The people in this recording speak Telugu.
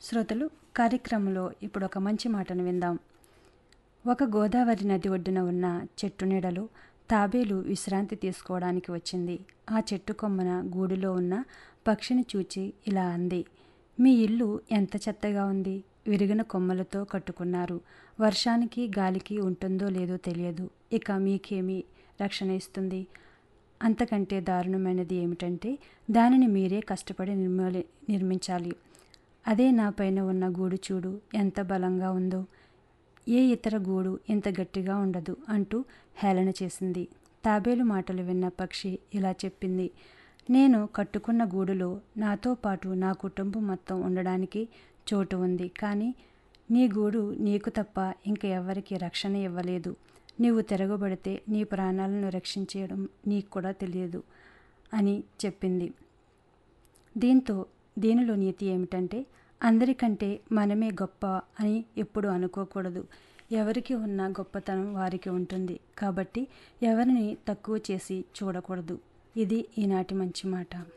శ్రోతలు కార్యక్రమంలో ఇప్పుడు ఒక మంచి మాటను విందాం ఒక గోదావరి నది ఒడ్డున ఉన్న చెట్టు నీడలో తాబేలు విశ్రాంతి తీసుకోవడానికి వచ్చింది ఆ చెట్టు కొమ్మన గూడులో ఉన్న పక్షిని చూచి ఇలా అంది మీ ఇల్లు ఎంత చెత్తగా ఉంది విరిగిన కొమ్మలతో కట్టుకున్నారు వర్షానికి గాలికి ఉంటుందో లేదో తెలియదు ఇక మీకేమీ రక్షణ ఇస్తుంది అంతకంటే దారుణమైనది ఏమిటంటే దానిని మీరే కష్టపడి నిర్మూలి నిర్మించాలి అదే నా పైన ఉన్న గూడు చూడు ఎంత బలంగా ఉందో ఏ ఇతర గూడు ఇంత గట్టిగా ఉండదు అంటూ హేళన చేసింది తాబేలు మాటలు విన్న పక్షి ఇలా చెప్పింది నేను కట్టుకున్న గూడులో నాతో పాటు నా కుటుంబం మొత్తం ఉండడానికి చోటు ఉంది కానీ నీ గూడు నీకు తప్ప ఇంక ఎవరికి రక్షణ ఇవ్వలేదు నీవు తిరగబడితే నీ ప్రాణాలను రక్షించడం నీకు కూడా తెలియదు అని చెప్పింది దీంతో దీనిలో నీతి ఏమిటంటే అందరికంటే మనమే గొప్ప అని ఎప్పుడు అనుకోకూడదు ఎవరికి ఉన్న గొప్పతనం వారికి ఉంటుంది కాబట్టి ఎవరిని తక్కువ చేసి చూడకూడదు ఇది ఈనాటి మంచి మాట